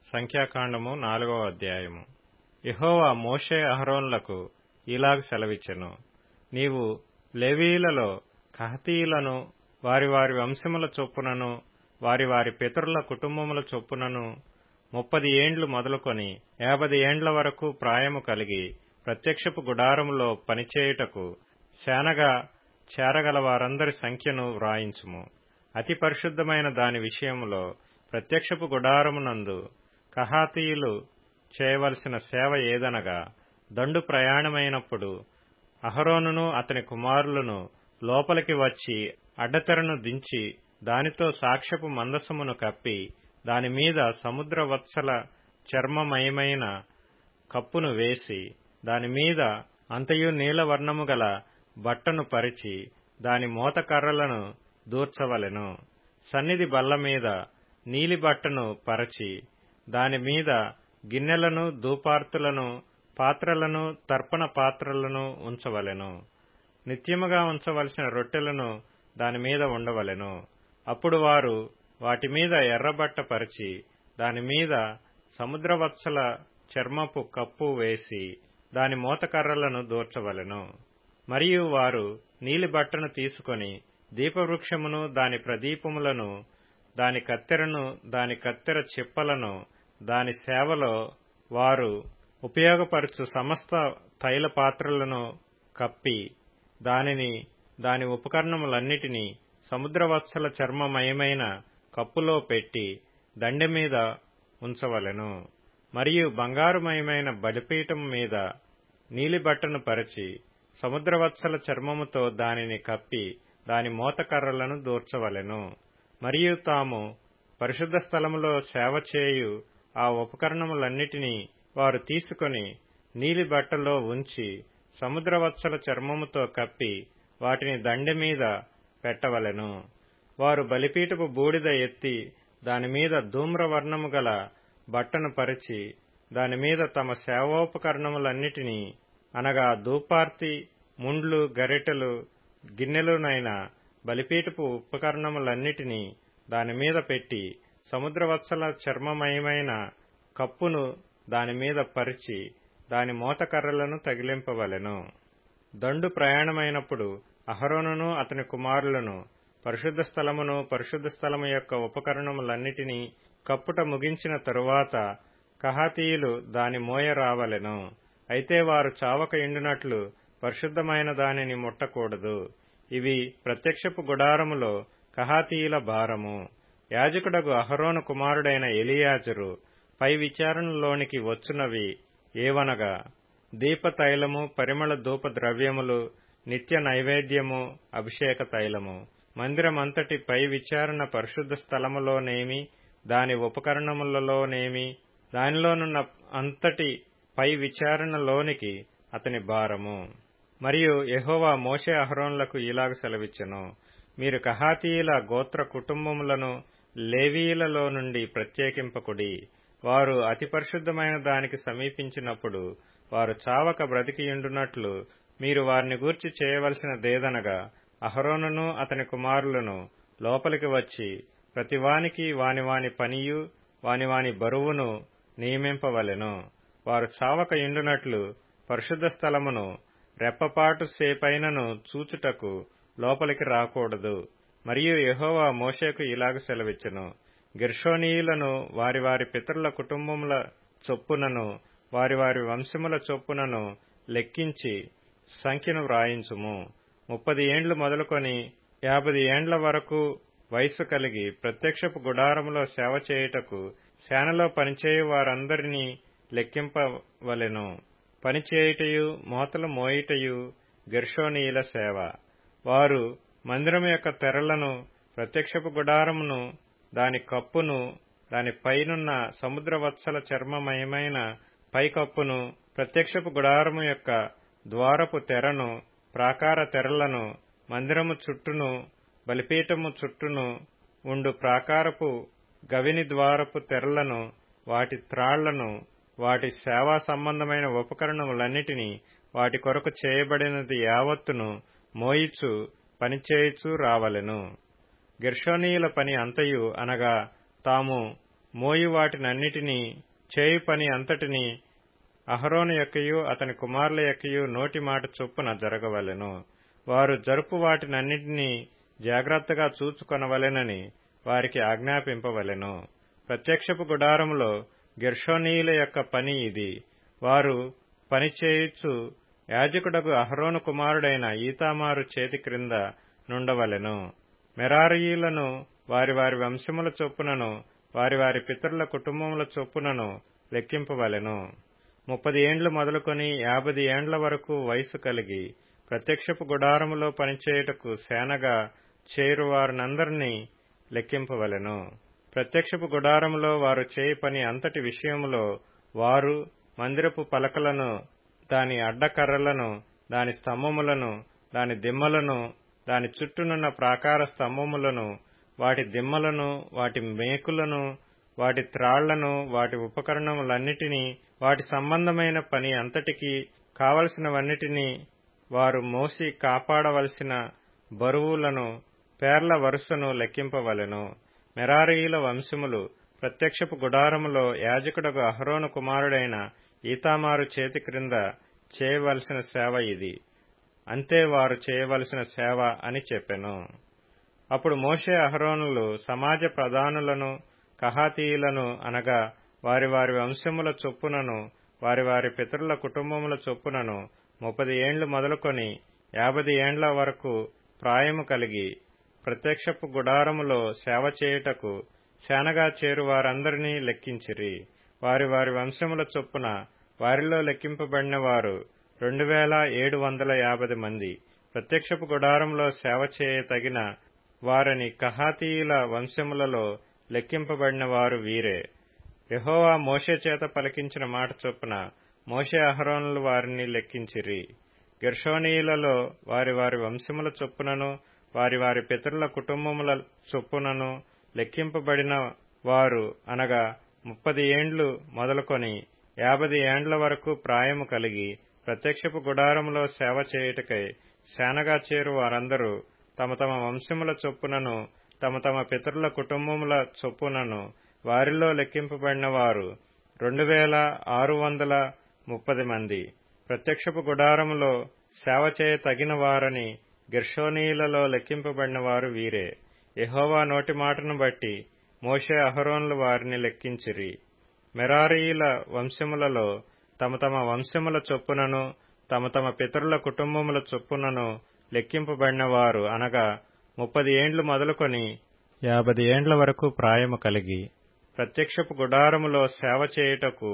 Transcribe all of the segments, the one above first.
సంఖ్యాకాండము నాలుగవ అధ్యాయము యెహోవా మోషే అహరోన్లకు ఇలాగ సెలవిచ్చెను నీవు లేవీయులలో కహతీయులను వారి వారి వంశముల చొప్పునను వారి వారి పితరుల కుటుంబముల చొప్పునను ముప్పది ఏండ్లు మొదలుకొని యాభది ఏండ్ల వరకు ప్రాయము కలిగి ప్రత్యక్షపు గుడారములో పనిచేయుటకు శానగా చేరగల వారందరి సంఖ్యను వ్రాయించుము అతి పరిశుద్ధమైన దాని విషయములో ప్రత్యక్షపు గుడారమునందు కహాతీయులు చేయవలసిన సేవ ఏదనగా దండు ప్రయాణమైనప్పుడు అహరోనును అతని కుమారులను లోపలికి వచ్చి అడ్డతెరను దించి దానితో సాక్ష్యపు మందసమును కప్పి దానిమీద సముద్ర వత్సల చర్మమయమైన కప్పును వేసి దానిమీద అంతయు నీలవర్ణము గల బట్టను పరిచి దాని మోతకర్రలను దూర్చవలెను సన్నిధి బల్ల మీద నీలి బట్టను పరచి దానిమీద గిన్నెలను ధూపార్తులను పాత్రలను తర్పణ పాత్రలను ఉంచవలెను నిత్యముగా ఉంచవలసిన రొట్టెలను దానిమీద ఉండవలెను అప్పుడు వారు వాటి మీద ఎర్రబట్ట పరిచి దానిమీద సముద్రవత్సల చర్మపు కప్పు వేసి దాని మోతకర్రలను దూర్చవలెను మరియు వారు నీలి బట్టను తీసుకొని దీపవృక్షమును దాని ప్రదీపములను దాని కత్తెరను దాని కత్తెర చిప్పలను దాని సేవలో వారు ఉపయోగపరచు సమస్త తైల పాత్రలను కప్పి దానిని దాని ఉపకరణములన్నిటినీ సముద్రవత్సల చర్మమయమైన కప్పులో పెట్టి దండె మీద ఉంచవలెను మరియు బంగారుమయమైన బలిపీఠం మీద నీలిబట్టను పరిచి సముద్రవత్సల చర్మముతో దానిని కప్పి దాని మోతకర్రలను దూర్చవలెను మరియు తాము పరిశుద్ధ స్థలములో సేవ చేయు ఆ ఉపకరణములన్నిటినీ వారు తీసుకొని నీలి బట్టలో ఉంచి సముద్రవత్సల చర్మముతో కప్పి వాటిని దండె మీద పెట్టవలెను వారు బలిపీఠపు బూడిద ఎత్తి దానిమీద ధూమ్రవర్ణము గల బట్టను పరిచి దానిమీద తమ సేవోపకరణములన్నిటినీ అనగా ధూపార్తి ముండ్లు గరిటెలు గిన్నెలునైన బలిపీఠపు ఉపకరణములన్నిటినీ దానిమీద పెట్టి సముద్రవత్సల చర్మమయమైన కప్పును దానిమీద పరిచి దాని మోతకర్రలను తగిలింపవలెను దండు ప్రయాణమైనప్పుడు అహరోనును అతని కుమారులను పరిశుద్ధ స్థలమును పరిశుద్ధ స్థలము యొక్క ఉపకరణములన్నిటినీ కప్పుట ముగించిన తరువాత కహాతీయులు దాని మోయ రావలెను అయితే వారు చావక ఎండునట్లు పరిశుద్ధమైన దానిని ముట్టకూడదు ఇవి ప్రత్యక్షపు గుడారములో కహాతీయుల భారము యాజకుడగు అహరోను కుమారుడైన ఎలియాజరు పై విచారణలోనికి వచ్చునవి ఏవనగా దీపతైలము పరిమళ ధూప ద్రవ్యములు నిత్య నైవేద్యము అభిషేక తైలము మందిరమంతటి పై విచారణ పరిశుద్ధ స్థలములోనేమి దాని ఉపకరణములలోనేమి దానిలోనున్న అంతటి పై విచారణలోనికి అతని భారము మరియు యహోవా మోషే అహరోన్లకు ఇలాగ సెలవిచ్చెను మీరు కహాతీయుల గోత్ర కుటుంబములను లేవీయులలో నుండి ప్రత్యేకింపకుడి వారు అతి పరిశుద్ధమైన దానికి సమీపించినప్పుడు వారు చావక బ్రతికియుండునట్లు మీరు వారిని గూర్చి చేయవలసినదేదనగా అహరోనును అతని కుమారులను లోపలికి వచ్చి ప్రతివానికి వాని వాని పనియు వాని వాని బరువును నియమింపవలెను వారు చావక ఇండునట్లు పరిశుద్ధ స్థలమును రెప్పపాటు సేపైనను చూచుటకు లోపలికి రాకూడదు మరియు యహోవా మోషేకు ఇలాగ సెలవిచ్చెను గిర్షోనీయులను వారి వారి పితరుల కుటుంబముల చొప్పునను వారి వారి వంశముల చొప్పునను లెక్కించి సంఖ్యను వ్రాయించుము ముప్పది ఏండ్లు మొదలుకొని యాభై ఏండ్ల వరకు వయసు కలిగి ప్రత్యక్షపు గుడారములో సేవ చేయుటకు సేనలో పనిచేయు వారందరినీ లెక్కింపవలెను పనిచేయుటయు మోతలు మోయుటయు గెర్షోనీయుల సేవ వారు మందిరం యొక్క తెరలను ప్రత్యక్షపు గుడారమును దాని కప్పును దాని పైనున్న సముద్రవత్సల చర్మమయమైన పైకప్పును ప్రత్యక్షపు గుడారము యొక్క ద్వారపు తెరను ప్రాకార తెరలను మందిరము చుట్టూను బలిపీఠము చుట్టూను ఉండు ప్రాకారపు గవిని ద్వారపు తెరలను వాటి త్రాళ్లను వాటి సేవా సంబంధమైన ఉపకరణములన్నిటినీ వాటి కొరకు చేయబడినది యావత్తును మోయిచు పనిచేయుచు రావలెను గెర్షోనీయుల పని అంతయు అనగా తాము మోయి వాటినన్నిటినీ చేయి పని అంతటిని అహరోను యొక్కయు అతని కుమారుల యొక్కయు నోటి మాట చొప్పున జరగవలెను వారు జరుపు వాటినన్నిటినీ జాగ్రత్తగా చూచుకొనవలెనని వారికి ఆజ్ఞాపింపవలెను ప్రత్యక్షపు గుడారములో గెర్షోనీయుల యొక్క పని ఇది వారు పని చేయుచు యాజకుడకు అహరోను కుమారుడైన ఈతామారు చేతి క్రింద నుండవలెను మెరారీయులను వారి వారి వంశముల చొప్పునను వారి వారి పితరుల కుటుంబముల చొప్పునను లెక్కింపవలెను ముప్పది ఏండ్లు మొదలుకొని యాభై ఏండ్ల వరకు వయసు కలిగి ప్రత్యక్షపు గుడారములో పనిచేయుటకు సేనగా చేరువారినందరినీ లెక్కింపవలెను ప్రత్యక్షపు గుడారములో వారు చేయి పని అంతటి విషయములో వారు మందిరపు పలకలను దాని అడ్డకర్రలను దాని స్తంభములను దాని దిమ్మలను దాని చుట్టూనున్న ప్రాకార స్తంభములను వాటి దిమ్మలను వాటి మేకులను వాటి త్రాళ్లను వాటి ఉపకరణములన్నిటినీ వాటి సంబంధమైన పని అంతటికీ కావలసినవన్నిటినీ వారు మోసి కాపాడవలసిన బరువులను పేర్ల వరుసను లెక్కింపవలెను మెరారీయుల వంశములు ప్రత్యక్షపు గుడారములో యాజకుడకు అహరోను కుమారుడైన ఈతామారు చేతి క్రింద చేయవలసిన సేవ ఇది అంతే వారు చేయవలసిన సేవ అని చెప్పెను అప్పుడు మోషే అహరోనులు సమాజ ప్రధానులను కహాతీయులను అనగా వారి వారి వంశముల చొప్పునను వారి వారి పితరుల కుటుంబముల చొప్పునను ముప్పది ఏండ్లు మొదలుకొని యాభై ఏండ్ల వరకు ప్రాయము కలిగి ప్రత్యక్షపు గుడారములో సేవ చేయుటకు సేనగా చేరు వారందరినీ లెక్కించిరి వారి వారి వంశముల చొప్పున వారిలో లెక్కింపబడిన వారు రెండు వేల ఏడు వందల యాభై మంది ప్రత్యక్షపు గుడారంలో సేవ చేయ తగిన వారని కహాతీయుల వంశములలో లెక్కింపబడిన వారు వీరే యహోవా మోషే చేత పలికించిన మాట చొప్పున మోషే అహరోనులు వారిని లెక్కించిరి గెర్షోనీయులలో వారి వారి వంశముల చొప్పునను వారి వారి పితరుల కుటుంబముల చొప్పునను లెక్కింపబడిన వారు అనగా ముప్పది ఏండ్లు మొదలుకొని యాభై ఏండ్ల వరకు ప్రాయము కలిగి ప్రత్యక్షపు గుడారములో సేవ చేయుటకై శానగా చేరు వారందరూ తమ తమ వంశముల చొప్పునను తమ తమ పితరుల కుటుంబముల చొప్పునను వారిలో లెక్కింపబడిన వారు రెండు వేల ఆరు వందల ముప్పది మంది ప్రత్యక్షపు గుడారములో సేవ చేయ తగిన వారని గెర్షోనీయులలో లెక్కింపబడిన వారు వీరే యహోవా నోటి మాటను బట్టి మోషే అహరోన్లు వారిని లెక్కించిరి మెరారీయుల వంశములలో తమ తమ వంశముల చొప్పునను తమ తమ పితరుల కుటుంబముల చొప్పునను లెక్కింపబడిన వారు అనగా ముప్పది ఏండ్లు మొదలుకొని యాభై ఏండ్ల వరకు ప్రాయము కలిగి ప్రత్యక్షపు గుడారములో సేవ చేయుటకు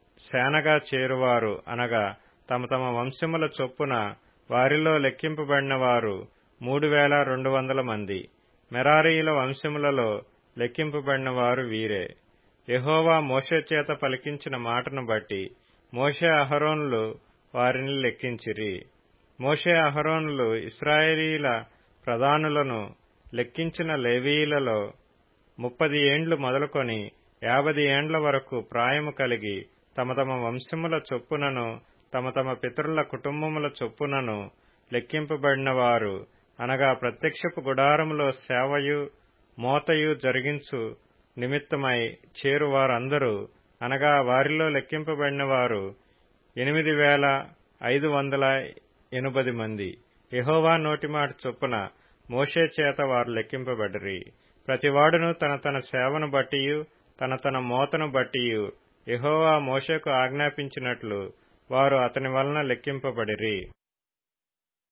సేనగా చేరువారు అనగా తమ తమ వంశముల చొప్పున వారిలో లెక్కింపబడిన వారు మూడు వేల రెండు వందల మంది మెరారీయుల వంశములలో లెక్కింపబడిన వారు వీరే యహోవా మోషే చేత పలికించిన మాటను బట్టి మోషే అహరోనులు వారిని లెక్కించిరి మోషే అహరోనులు ఇస్రాయేలీల ప్రధానులను లెక్కించిన లేవీయులలో ముప్పది ఏండ్లు మొదలుకొని యాభై ఏండ్ల వరకు ప్రాయము కలిగి తమ తమ వంశముల చొప్పునను తమ తమ పితరుల కుటుంబముల చొప్పునను లెక్కింపబడిన వారు అనగా ప్రత్యక్షపు గుడారములో సేవయు మోతయు జరిగించు నిమిత్తమై చేరువారందరూ అనగా వారిలో లెక్కింపబడిన వారు ఎనిమిది వేల ఐదు వందల ఎనుబది మంది యహోవా నోటిమాట చొప్పున మోషే చేత వారు లెక్కింపబడిరి ప్రతివాడును తన తన సేవను బట్టియు తన తన మోతను బట్టియు యహోవా మోషేకు ఆజ్ఞాపించినట్లు వారు అతని వలన లెక్కింపబడిరి